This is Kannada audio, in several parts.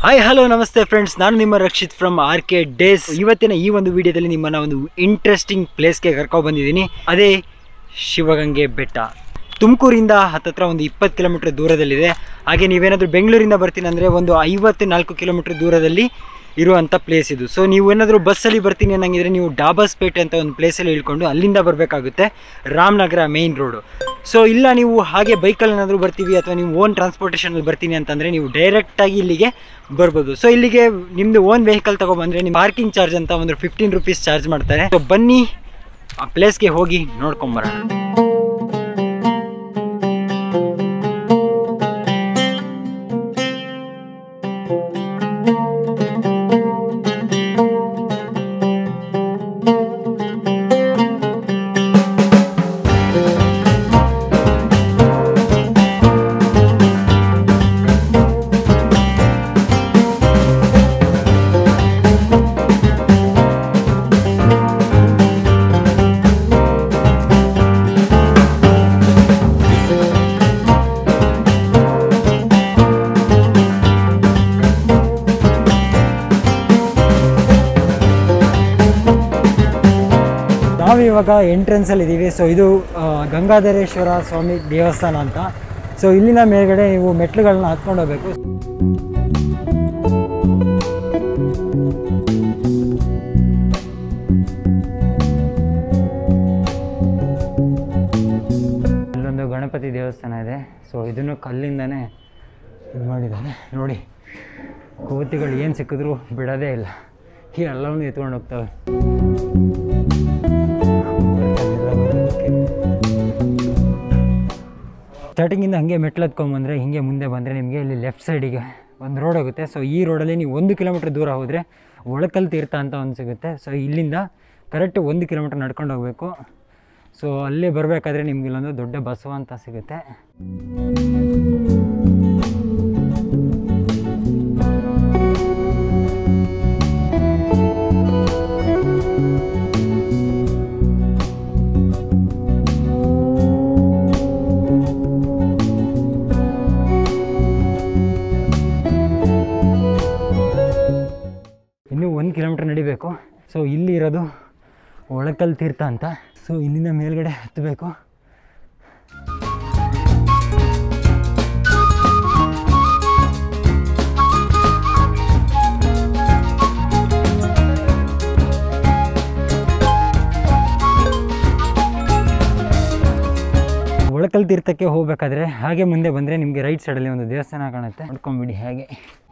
ಹಾಯ್ ಹಲೋ ನಮಸ್ತೆ ಫ್ರೆಂಡ್ಸ್ ನಾನು ನಿಮ್ಮ Rakshit from R K days ಇವತ್ತಿನ ಈ ಒಂದು ವಿಡಿಯೋದಲ್ಲಿ ನಿಮ್ಮನ್ನ ಒಂದು ಇಂಟ್ರೆಸ್ಟಿಂಗ್ ಪ್ಲೇಸ್ಗೆ ಕರ್ಕೊಂಡು ಬಂದಿದ್ದೀನಿ ಅದೇ ಶಿವಗಂಗೆ ಬೆಟ್ಟ ತುಮಕೂರಿಂದ ಹತ್ತತ್ರ ಒಂದು ಇಪ್ಪತ್ತು ಕಿಲೋಮೀಟರ್ ದೂರದಲ್ಲಿದೆ ಹಾಗೆ ನೀವೇನಾದರೂ ಬೆಂಗಳೂರಿಂದ ಬರ್ತೀನಿ ಅಂದರೆ ಒಂದು ಐವತ್ತು ನಾಲ್ಕು ಕಿಲೋಮೀಟರ್ ದೂರದಲ್ಲಿ ಇರುವಂಥ ಪ್ಲೇಸ್ ಇದು ಸೊ ನೀವು ಏನಾದರೂ ಬಸ್ಸಲ್ಲಿ ಬರ್ತೀನಿ ಅನ್ನಂಗಿದ್ರೆ ನೀವು ಡಾಬಾಸ್ಪೇಟೆ ಅಂತ ಒಂದು ಪ್ಲೇಸಲ್ಲಿ ಇಳ್ಕೊಂಡು ಅಲ್ಲಿಂದ ಬರಬೇಕಾಗುತ್ತೆ ರಾಮನಗರ ಮೇಯ್ನ್ ರೋಡು ಸೊ ಇಲ್ಲ ನೀವು ಹಾಗೆ ಬೈಕಲ್ಲಿ ಏನಾದರೂ ಬರ್ತೀವಿ ಅಥವಾ ನೀವು ಓನ್ ಟ್ರಾನ್ಸ್ಪೋರ್ಟೇಷನಲ್ಲಿ ಬರ್ತೀನಿ ಅಂತಂದರೆ ನೀವು ಡೈರೆಕ್ಟಾಗಿ ಇಲ್ಲಿಗೆ ಬರ್ಬೋದು ಸೊ ಇಲ್ಲಿಗೆ ನಿಮ್ಮದು ಓನ್ ವೆಹಿಕಲ್ ತೊಗೊಬಂದರೆ ನಿಮ್ಮ ಪಾರ್ಕಿಂಗ್ ಚಾರ್ಜ್ ಅಂತ ಒಂದು ಫಿಫ್ಟೀನ್ ರುಪೀಸ್ ಚಾರ್ಜ್ ಮಾಡ್ತಾರೆ ಸೊ ಬನ್ನಿ ಆ ಪ್ಲೇಸ್ಗೆ ಹೋಗಿ ನೋಡ್ಕೊಂಬರೋಣ ನಾವು ಇವಾಗ ಎಂಟ್ರೆನ್ಸಲ್ಲಿ ಇದ್ದೀವಿ ಸೊ ಇದು ಆ, ಗಂಗಾಧರೇಶ್ವರ ಸ್ವಾಮಿ ದೇವಸ್ಥಾನ ಅಂತ ಸೊ ಇಲ್ಲಿನ ಮೇಲ್ಗಡೆ ನೀವು ಮೆಟ್ಲುಗಳನ್ನ ಹತ್ಕೊಂಡು ಹೋಗ್ಬೇಕು ಇಲ್ಲೊಂದು ಗಣಪತಿ ದೇವಸ್ಥಾನ ಇದೆ ಸೊ ಇದನ್ನು ಕಲ್ಲಿಂದನೇ ಇದು ಮಾಡಿದ್ದಾರೆ ನೋಡಿ ಕೋತಿಗಳು ಏನು ಸಿಕ್ಕಿದ್ರು ಬಿಡೋದೇ ಇಲ್ಲ ಈ ಎಲ್ಲವನ್ನೂ ಎತ್ಕೊಂಡು ಹೋಗ್ತವೆ ಸ್ಟಾರ್ಟಿಂಗಿಂದ ಹಾಗೆ ಮೆಟ್ಲು ಹತ್ಕೊಂಬಂದರೆ ಹಿಂಗೆ ಮುಂದೆ ಬಂದರೆ ನಿಮಗೆ ಇಲ್ಲಿ ಲೆಫ್ಟ್ ಸೈಡಿಗೆ ಒಂದು ರೋಡ್ ಹೋಗುತ್ತೆ ಸೊ ಈ ರೋಡಲ್ಲಿ ನೀವು ಒಂದು ಕಿಲೋಮೀಟ್ರ್ ದೂರ ಹೋದರೆ ಒಳಕಲ್ ತೀರ್ಥ ಅಂತ ಒಂದು ಸಿಗುತ್ತೆ ಸೊ ಇಲ್ಲಿಂದ ಕರೆಕ್ಟ್ ಒಂದು ಕಿಲೋಮೀಟ್ರ್ ನಡ್ಕೊಂಡು ಹೋಗಬೇಕು ಸೊ ಅಲ್ಲೇ ಬರಬೇಕಾದ್ರೆ ನಿಮ್ಗೆ ಇಲ್ಲೊಂದು ದೊಡ್ಡ ಬಸವ ಅಂತ ಸಿಗುತ್ತೆ ಇನ್ನೂ ಒಂದು ಕಿಲೋಮೀಟ್ರ್ ನಡಿಬೇಕು ಸೊ ಇಲ್ಲಿ ಇರೋದು ಒಳಕಲ್ ತೀರ್ಥ ಅಂತ ಸೊ ಇಲ್ಲಿಂದ ಮೇಲ್ಗಡೆ ಹತ್ತಬೇಕು ಒಳಕಲ್ ತೀರ್ಥಕ್ಕೆ ಹೋಗಬೇಕಾದ್ರೆ ಹಾಗೆ ಮುಂದೆ ಬಂದರೆ ನಿಮಗೆ ರೈಟ್ ಸೈಡಲ್ಲಿ ಒಂದು ದೇವಸ್ಥಾನ ಕಾಣುತ್ತೆ ನೋಡ್ಕೊಂಬಿಡಿ ಹಾಗೆ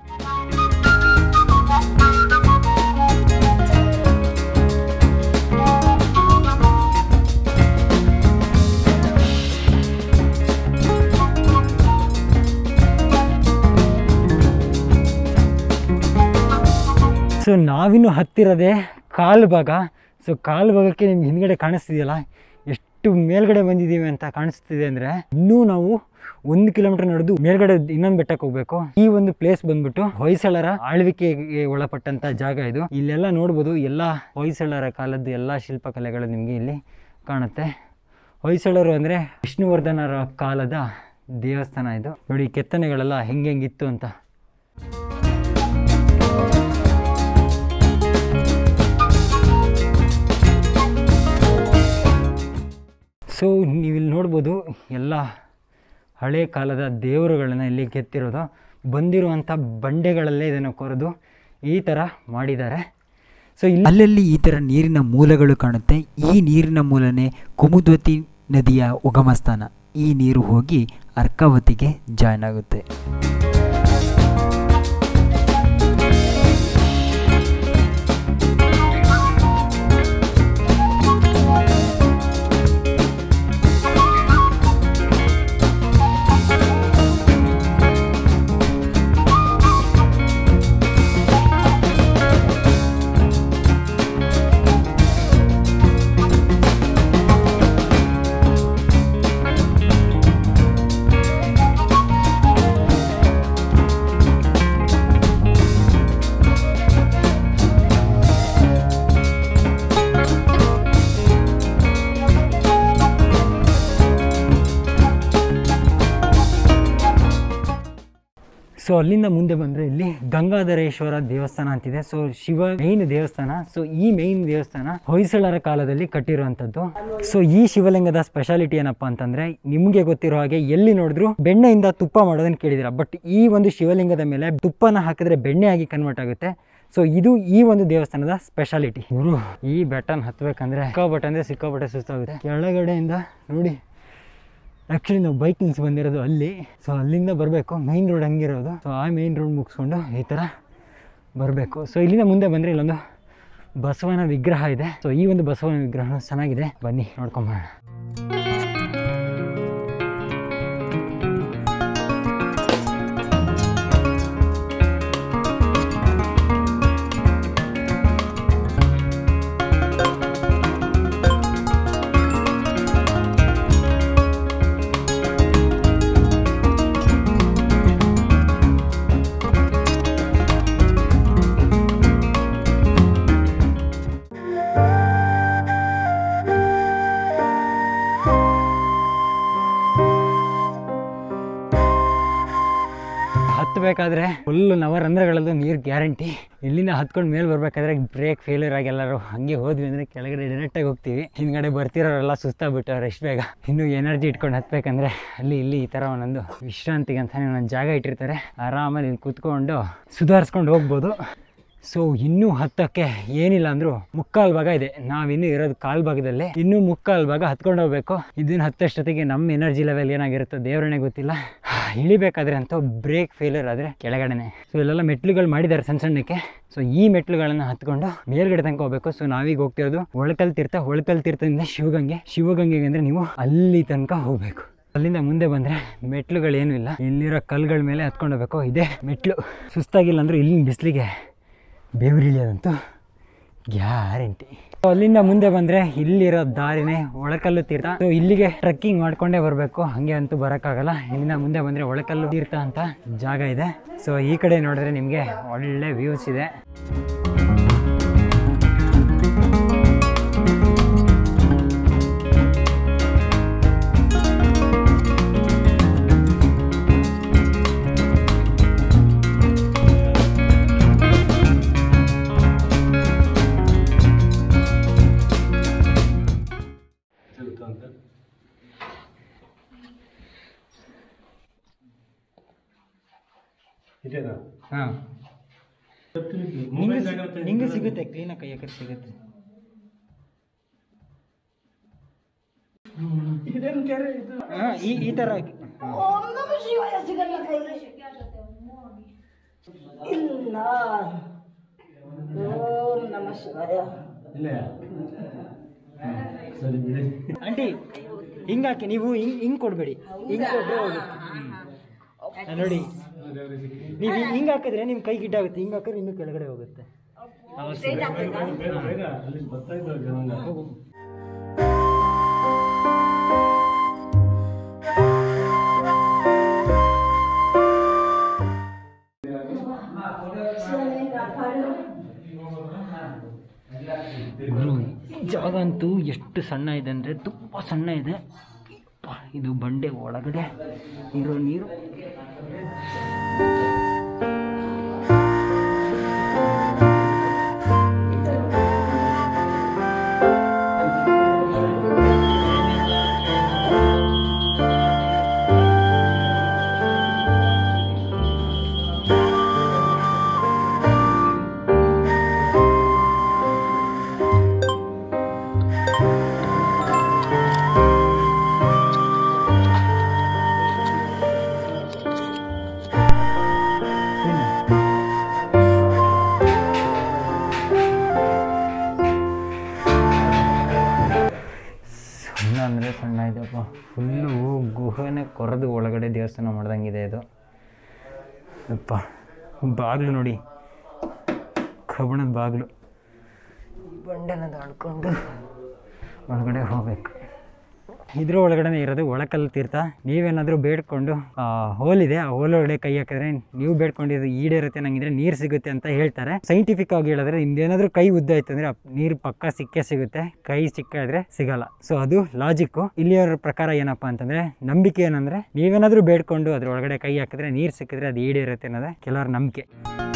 ಸೊ ನಾವಿನ್ನು ಹತ್ತಿರದೆ ಕಾಲು ಭಾಗ ಸೊ ಕಾಲು ಭಾಗಕ್ಕೆ ನಿಮ್ಗೆ ಹಿಂದ್ಗಡೆ ಕಾಣಿಸ್ತಿದೆಯಲ್ಲ ಎಷ್ಟು ಮೇಲ್ಗಡೆ ಬಂದಿದ್ದೀವಿ ಅಂತ ಕಾಣಿಸ್ತಿದೆ ಅಂದರೆ ಇನ್ನೂ ನಾವು ಒಂದು ಕಿಲೋಮೀಟರ್ ನಡೆದು ಮೇಲ್ಗಡೆ ಇನ್ನೊಂದು ಬೆಟ್ಟಕ್ಕೆ ಹೋಗ್ಬೇಕು ಈ ಒಂದು ಪ್ಲೇಸ್ ಬಂದ್ಬಿಟ್ಟು ಹೊಯ್ಸಳರ ಆಳ್ವಿಕೆಗೆ ಒಳಪಟ್ಟಂತ ಜಾಗ ಇದು ಇಲ್ಲೆಲ್ಲ ನೋಡ್ಬೋದು ಎಲ್ಲ ಹೊಯ್ಸಳರ ಕಾಲದ್ದು ಎಲ್ಲ ಶಿಲ್ಪಕಲೆಗಳು ನಿಮಗೆ ಇಲ್ಲಿ ಕಾಣುತ್ತೆ ಹೊಯ್ಸಳರು ಅಂದರೆ ವಿಷ್ಣುವರ್ಧನರ ಕಾಲದ ದೇವಸ್ಥಾನ ಇದು ನೋಡಿ ಕೆತ್ತನೆಗಳೆಲ್ಲ ಹೆಂಗೆ ಹೆಂಗಿತ್ತು ಅಂತ ಸೊ ನೀವಿಲ್ಲಿ ನೋಡ್ಬೋದು ಎಲ್ಲ ಹಳೆ ಕಾಲದ ದೇವರುಗಳನ್ನ ಇಲ್ಲಿ ಕೆತ್ತಿರೋದು ಬಂದಿರುವಂಥ ಬಂಡೆಗಳಲ್ಲೇ ಇದನ್ನು ಕೊರೆದು ಈ ಥರ ಮಾಡಿದ್ದಾರೆ ಸೊ ಇಲ್ಲಿ ಅಲ್ಲಲ್ಲಿ ಈ ಥರ ನೀರಿನ ಮೂಲಗಳು ಕಾಣುತ್ತೆ ಈ ನೀರಿನ ಮೂಲನೇ ಕುಮುದ್ವತಿ ನದಿಯ ಉಗಮ ಸ್ಥಾನ ಈ ನೀರು ಹೋಗಿ ಅರ್ಕಾವತಿಗೆ ಜಾಯ್ನ್ ಆಗುತ್ತೆ ಅಲ್ಲಿಂದ ಮುಂದೆ ಬಂದರೆ ಇಲ್ಲಿ ಗಂಗಾಧರೇಶ್ವರ ದೇವಸ್ಥಾನ ಅಂತಿದೆ ಸೊ ಶಿವ ಮೇನ್ ದೇವಸ್ಥಾನ ಸೊ ಈ ಮೇನ್ ದೇವಸ್ಥಾನ ಹೊಯ್ಸಳರ ಕಾಲದಲ್ಲಿ ಕಟ್ಟಿರುವಂಥದ್ದು ಸೊ ಈ ಶಿವಲಿಂಗದ ಸ್ಪೆಷಾಲಿಟಿ ಏನಪ್ಪಾ ಅಂತಂದ್ರೆ ನಿಮಗೆ ಗೊತ್ತಿರೋ ಹಾಗೆ ಎಲ್ಲಿ ನೋಡಿದ್ರು ಬೆಣ್ಣೆಯಿಂದ ತುಪ್ಪ ಮಾಡೋದನ್ನ ಕೇಳಿದಿರ ಬಟ್ ಈ ಒಂದು ಶಿವಲಿಂಗದ ಮೇಲೆ ತುಪ್ಪನ ಹಾಕಿದ್ರೆ ಬೆಣ್ಣೆ ಆಗಿ ಕನ್ವರ್ಟ್ ಆಗುತ್ತೆ ಸೊ ಇದು ಈ ಒಂದು ದೇವಸ್ಥಾನದ ಸ್ಪೆಷಾಲಿಟಿ ಗುರು ಈ ಬೆಟ್ಟನ ಹತ್ಬೇಕಂದ್ರೆ ಸಿಕ್ಕಾಪಟ್ಟೆ ಅಂದ್ರೆ ಸಿಕ್ಕಾಪಟ್ಟೆ ಸುಸ್ತಾಗುತ್ತೆ ಕೆಳಗಡೆಯಿಂದ ನೋಡಿ ಆ್ಯಕ್ಚುಲಿ ನಾವು ಬೈಕ್ ನಿಲ್ಸಿ ಬಂದಿರೋದು ಅಲ್ಲಿ ಸೊ ಅಲ್ಲಿಂದ ಬರಬೇಕು ಮೈನ್ ರೋಡ್ ಹಂಗಿರೋದು ಸೊ ಆ ಮೈನ್ ರೋಡ್ ಮುಗಿಸ್ಕೊಂಡು ಈ ಥರ ಬರಬೇಕು ಸೊ ಇಲ್ಲಿಂದ ಮುಂದೆ ಬಂದರೆ ಇಲ್ಲೊಂದು ಬಸವನ ವಿಗ್ರಹ ಇದೆ ಸೊ ಈ ಒಂದು ಬಸವನ ವಿಗ್ರಹ ಚೆನ್ನಾಗಿದೆ ಬನ್ನಿ ನೋಡ್ಕೊಂಬರೋಣ ಹತ್ತಬೇಕಾದ್ರೆ ಫುಲ್ ನವರಂಧ್ರಗಳಲ್ಲೂ ನೀರು ಗ್ಯಾರಂಟಿ ಇಲ್ಲಿಂದ ಹತ್ಕೊಂಡು ಮೇಲೆ ಬರಬೇಕಾದ್ರೆ ಬ್ರೇಕ್ ಫೇಲ್ಯೂರ್ ಆಗಿ ಎಲ್ಲರೂ ಹಂಗೆ ಹೋದ್ವಿ ಅಂದರೆ ಕೆಳಗಡೆ ಡೈರೆಕ್ಟಾಗಿ ಹೋಗ್ತೀವಿ ಹಿಂದ್ಗಡೆ ಬರ್ತಿರೋರೆಲ್ಲ ಸುಸ್ತಾಗ್ಬಿಟ್ಟವ್ರು ಎಷ್ಟು ಬೇಗ ಇನ್ನೂ ಎನರ್ಜಿ ಇಟ್ಕೊಂಡು ಹತ್ಬೇಕಂದ್ರೆ ಅಲ್ಲಿ ಇಲ್ಲಿ ಈ ಥರ ಒಂದೊಂದು ವಿಶ್ರಾಂತಿಗೆ ಅಂತಾನೆ ಒಂದೊಂದು ಜಾಗ ಇಟ್ಟಿರ್ತಾರೆ ಆರಾಮಲ್ಲಿ ಇಲ್ಲಿ ಕೂತ್ಕೊಂಡು ಸುಧಾರಿಸ್ಕೊಂಡು ಹೋಗ್ಬೋದು ಸೊ ಇನ್ನೂ ಹತ್ತಕ್ಕೆ ಏನಿಲ್ಲ ಅಂದ್ರು ಮುಕ್ಕಾಲ್ ಭಾಗ ಇದೆ ನಾವಿನ್ನೂ ಇರೋದು ಕಾಲ್ ಭಾಗದಲ್ಲಿ ಇನ್ನೂ ಮುಕ್ಕಾಲ್ ಭಾಗ ಹತ್ಕೊಂಡು ಹೋಗ್ಬೇಕು ಇದನ್ನ ಹತ್ತಷ್ಟೊತ್ತಿಗೆ ನಮ್ಮ ಎನರ್ಜಿ ಲೆವೆಲ್ ಏನಾಗಿರುತ್ತೋ ದೇವರನ್ನೇ ಗೊತ್ತಿಲ್ಲ ಇಳಿಬೇಕಾದ್ರೆ ಅಂತೂ ಬ್ರೇಕ್ ಫೇಲ್ಯೂರ್ ಆದರೆ ಕೆಳಗಡೆನೆ ಸೊ ಇಲ್ಲೆಲ್ಲ ಮೆಟ್ಲುಗಳು ಮಾಡಿದ್ದಾರೆ ಸಣ್ಣ ಸಣ್ಣಕ್ಕೆ ಸೊ ಈ ಮೆಟ್ಲುಗಳನ್ನು ಹತ್ಕೊಂಡು ಮೇಲ್ಗಡೆ ತನಕ ಹೋಗ್ಬೇಕು ಸೊ ನಾವೀಗ ಹೋಗ್ತಿರೋದು ಒಳಕಲ್ ತೀರ್ಥ ಒಳಕಲ್ ತೀರ್ಥದಿಂದ ಶಿವಗಂಗೆ ಶಿವಗಂಗೆಗೆ ಅಂದರೆ ನೀವು ಅಲ್ಲಿ ತನಕ ಹೋಗಬೇಕು ಅಲ್ಲಿಂದ ಮುಂದೆ ಬಂದರೆ ಮೆಟ್ಲುಗಳೇನು ಇಲ್ಲ ಇಲ್ಲಿರೋ ಕಲ್ಗಳ ಮೇಲೆ ಹತ್ಕೊಂಡು ಹೋಗ್ಬೇಕು ಇದೇ ಮೆಟ್ಲು ಸುಸ್ತಾಗಿಲ್ಲ ಅಂದ್ರೆ ಇಲ್ಲಿನ ಬಿಸಿಲಿಗೆ ಬೆವರಿಳಿಯೋದಂತೂ ಗ್ಯಾರಂಟಿ ಅಲ್ಲಿಂದ ಮುಂದೆ ಬಂದರೆ ಇಲ್ಲಿರೋ ದಾರಿನೇ ಒಳಕಲ್ಲು ತೀರ್ಥ ಸೊ ಇಲ್ಲಿಗೆ ಟ್ರೆಕ್ಕಿಂಗ್ ಮಾಡ್ಕೊಂಡೇ ಬರಬೇಕು ಹಾಗೆ ಅಂತೂ ಬರೋಕ್ಕಾಗಲ್ಲ ಇಲ್ಲಿಂದ ಮುಂದೆ ಬಂದರೆ ಒಳಕಲ್ಲು ತೀರ್ಥ ಅಂತ ಜಾಗ ಇದೆ ಸೊ ಈ ಕಡೆ ನೋಡಿದ್ರೆ ನಿಮಗೆ ಒಳ್ಳೆ ವ್ಯೂಸ್ ಇದೆ ಇದೆನಾ ಹಾಂ ನಿಂಗೆ ಸಿಗುತ್ತೆ ಕ್ಲೀನಾಗಿ ಕೈ ಹಾಕಿದ್ರೆ ಸಿಗುತ್ತೆ ಇದೇನು ಕೆರೆ ಇದು ಹಾಂ ಈ ಈ ಥರ ಓಂ ನಮ ಶಿವಾಯ ಸಿಗಲ್ಲ ಕೈಗೆ ಇಲ್ಲ ಓಂ ನಮ ಶಿವಾಯ ಇಲ್ಲ ಸರಿ ಬಿಡಿ ಆಂಟಿ ಹಿಂಗಾಕಿ ನೀವು ಹಿಂಗ್ ಹಿಂಗ್ ಕೊಡಬೇಡಿ ಹಿಂಗ್ ಕೊಟ್ಟರೆ ಹೋಗುತ್ತೆ ಹ್ಮ್. ನೋಡಿ ನೀವು ಹಿಂಗ್ ಹಾಕಿದ್ರೆ ನಿಮ್ಮ ಕೈ ಗಿಡ್ಡ ಆಗುತ್ತೆ ಹಿಂಗ್ ಹಾಕಿದ್ರೆ ಇನ್ನೂ ಕೆಳಗಡೆ ಹೋಗುತ್ತೆ ಬೇಗ ಬೇಗ ಅಲ್ಲಿ ಬರ್ತಾ ಇದ್ದಾರೆ ಜನ ಈ ಜಾಗ ಅಂತೂ ಎಷ್ಟು ಸಣ್ಣ ಇದೆ ಅಂದರೆ ತುಂಬ ಸಣ್ಣ ಇದೆ ಅಪ್ಪಾ, ಇದು ಬಂಡೆ ಒಳಗಡೆ ಇರೋ ನೀರು ಸಣ್ಣ ಅಂದರೆ ಸಣ್ಣ ಇದೆಯಪ್ಪ ಫುಲ್ಲು ಗುಹೆನೇ ಕೊರೆದು ಒಳಗಡೆ ದೇವಸ್ಥಾನ ಮಾಡ್ದಂಗಿದೆ ಇದು ಅಪ್ಪ ಬಾಗಿಲು ನೋಡಿ ಕಬ್ಬಣದ ಬಾಗಿಲು ಬಂಡೆನ ದಾಡ್ಕೊಂಡು ಒಳಗಡೆ ಹೋಗ್ಬೇಕು ಇದ್ರ ಒಳಗಡೆ ಇರೋದು ಒಳಕಲ್ಲು ತೀರ್ಥ ನೀವೇನಾದ್ರೂ ಬೇಡ್ಕೊಂಡು ಆ, ಹೋಲ್ ಇದೆ ಆ ಹೋಲ್ ಒಳಗಡೆ ಕೈ ಹಾಕಿದ್ರೆ ನೀವು ಬೇಡ್ಕೊಂಡಿದ್ದು ಈಡೇರುತ್ತೆ ನಂಗಿದ್ರೆ ನೀರು ಸಿಗುತ್ತೆ ಅಂತ ಹೇಳ್ತಾರೆ ಸೈಂಟಿಫಿಕ್ ಆಗಿ ಹೇಳಿದ್ರೆ ಇಂದೇನಾದ್ರೂ ಕೈ ಉದ್ದ ಆಯ್ತು ಅಂದ್ರೆ ಆ ನೀರು ಪಕ್ಕ ಸಿಕ್ಕೇ ಸಿಗುತ್ತೆ ಕೈ ಚಿಕ್ಕ ಇದ್ರೆ ಸಿಗಲ್ಲ ಸೊ ಅದು ಲಾಜಿಕ್ಕು ಇಲ್ಲಿಯವರ ಪ್ರಕಾರ ಏನಪ್ಪಾ ಅಂತಂದ್ರೆ ನಂಬಿಕೆ ಏನಂದ್ರೆ ನೀವೇನಾದ್ರೂ ಬೇಡ್ಕೊಂಡು ಅದ್ರ ಒಳಗಡೆ ಕೈ ಹಾಕಿದ್ರೆ ನೀರು ಸಿಕ್ಕಿದ್ರೆ ಅದು ಈಡೇರುತ್ತೆ ಅನ್ನೋದೇ ಕೆಲವರ ನಂಬಿಕೆ